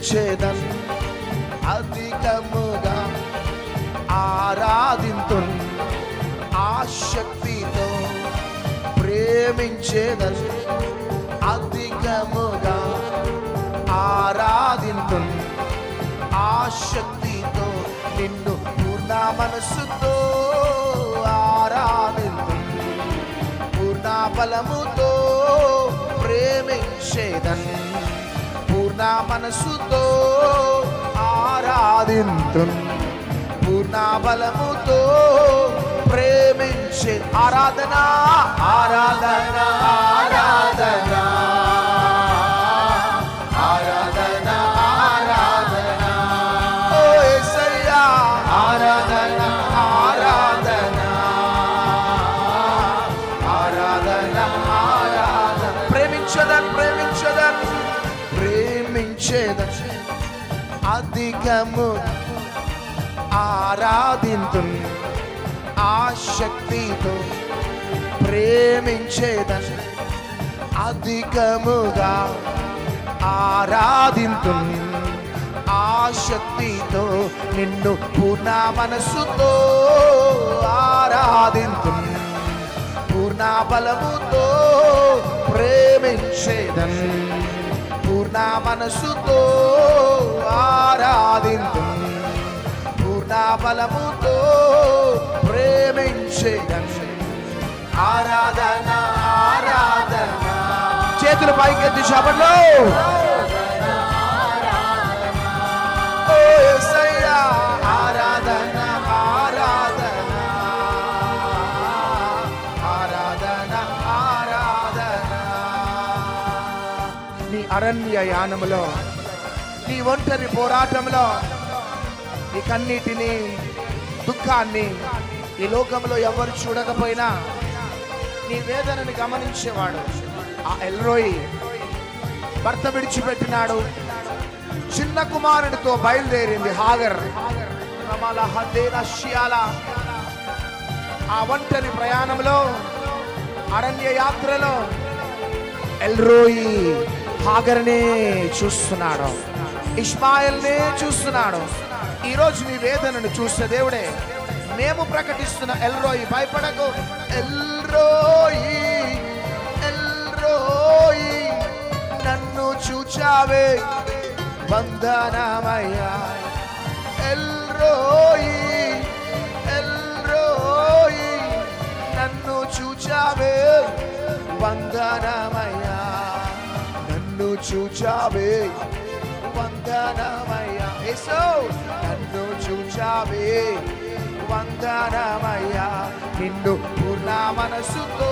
ప్రేమించేదన్ అధికముగా ఆరాధింతు ఆశక్తితో ప్రేమించేదన్ అధికముగా ఆరాధింతు ఆశక్తితో నిన్ను పూర్ణ మనస్సుతో ఆరాధింతు పూర్ణ బలముతో ప్రేమించేదన్ పూర్ణ మనసుతో ఆరాధింతు పూర్ణ బలముతో ప్రేమించే ఆరాధన ఆరాధన ఆరాధన ఆరాధన ఆరాధన ఓ యేసయ్యా ఆరాధన ఆరాధన ఆరాధన ఆరాధన ప్రేమించదన్ ప్రేమించదన్ ప్రేమించేదన్ అధికము ఆరాధింతు ఆశక్తితో ప్రేమించేదన్ అధికముగా ఆరాధింతు ఆశక్తితో నిన్ను పూర్ణ మనస్సుతో ఆరాధింతు పూర్ణ బలముతో ప్రేమించేదన్ పూర్ణ మనస్సుతో ఆరాధింతు పూర్ణ బలముతో ప్రేమించేదన్ ఆరాధన ఆరాధన చేతులు పైకెత్తి చపట్లో ఓ యేసయ్యా ఆరాధన ఆరాధన ఆరాధన ఆరాధన నీ అరణ్య యానములో నీ ఒంటరి పోరాటంలో నీ కన్నీటిని దుఃఖాన్ని ఈ లోకంలో ఎవరు చూడకపోయినా నీ వేదనని గమనించేవాడు ఆ ఎల్రోయి భర్త విడిచిపెట్టినాడు చిన్న కుమారుడితో బయలుదేరింది హాగర్ రమాల హద్దేన షియాల. ఆ ఒంటరి ప్రయాణంలో అరణ్య యాత్రలో ఎల్రోయి హాగర్నే చూస్తున్నాడు ఇస్మాయిల్నే చూస్తున్నాడు ఈరోజు నీ వేదనను చూస్తే దేవుడే మేము ప్రకటిస్తున్న ఎల్రోయి భయపడకు ఎల్రోయి ఎల్రోయి నన్ను చూచావే వందనమయ్యా ఎల్రోయి ఎల్రోయి నన్ను చూచావే వందనమయ్యా నన్ను చూచావే వందనమయ్యా యేసు నన్ను చూచావే వందనమయ్యా నిన్ను పూర్ణ మనసుతో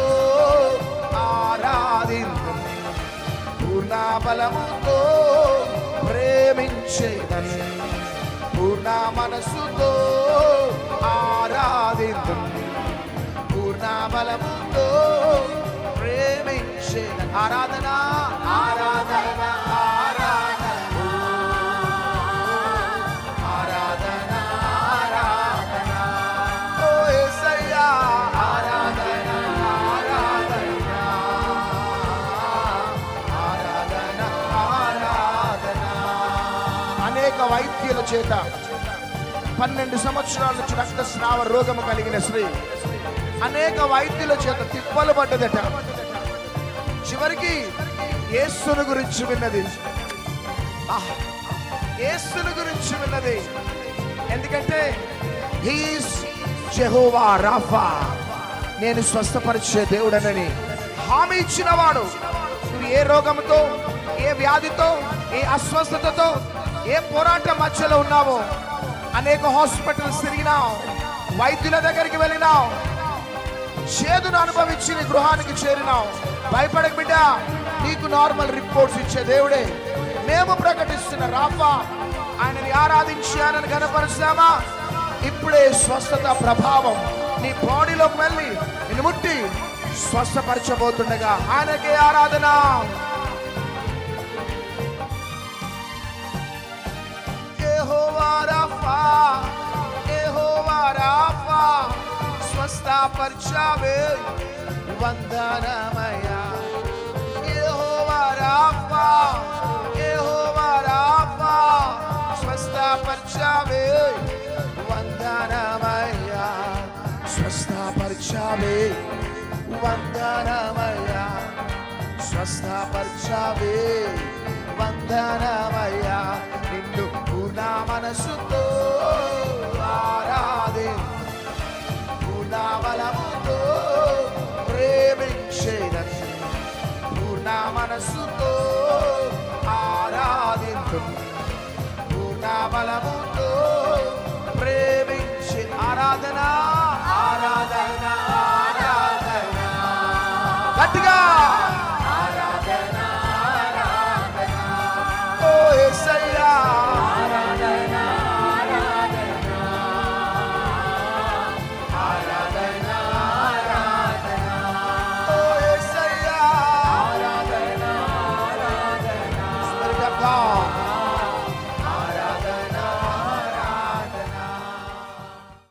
ఆరాధించు పూర్ణ బలముతో ప్రేమించేదన్ పూర్ణ మనసుతో ఆరాధించు పూర్ణ బలముతో ప్రేమించేదన్ ఆరాధన ఆరాధన ఆరాధన ఆరాధన ఆరాధన ఓ యేసయ్యా ఆరాధన ఆరాధన ఆరాధన ఆరాధన అనేక వైద్యుల చేత పన్నెండు సంవత్సరాల నుంచి రక్తస్రావ రోగము కలిగిన స్త్రీ అనేక వైద్యుల చేత తిప్పలు పడ్డదట చివరికి యేసును గురించి విన్నది ఆహ్! యేసును గురించి విన్నది ఎందుకంటే హీస్ జెహోవా రాఫా నేను స్వస్థపరిచే దేవుడనని హామీ ఇచ్చినవాడు నువ్వు ఏ రోగంతో ఏ వ్యాధితో ఏ అస్వస్థతతో ఏ పోరాట మధ్యలో ఉన్నావో అనేక హాస్పిటల్స్ తిరిగినావు వైద్యుల దగ్గరికి వెళ్ళినావు చేదును అనుభవించి నీ గృహానికి చేరినావు భయపడక బిడ్డ నీకు నార్మల్ రిపోర్ట్స్ ఇచ్చే దేవుడే మేము ప్రకటిస్తున్న రాఫా ఆయనని ఆరాధించి ఆయనను కనపరుస్తామా ఇప్పుడే స్వస్థత ప్రభావం నీ బాడీలోకి వెళ్ళి నిన్ను ముట్టి స్వస్థపరచబోతుండగా ఆయనకే ఆరాధన యెహోవా రాఫా యెహోవా రాఫా స్వస్థపరచావే వందనమయ్యా యెహోవా రాఫా యెహోవా రాఫా స్వస్థపరచావే వందనమయ్యా స్వస్థపరచావే వందనమయ్యా స్వస్థపరచావే వందనమయ్యా నిన్ను పూర్ణ మనసుతో ఆరాధే పూర్ణ బలముతో ప్రేమించేదని పూర్ణ మనసుతో ఆరాధించు పూర్ణ బలముతో ప్రేమించి ఆరాధన ఆరాధన ఆరాధన గట్టిగా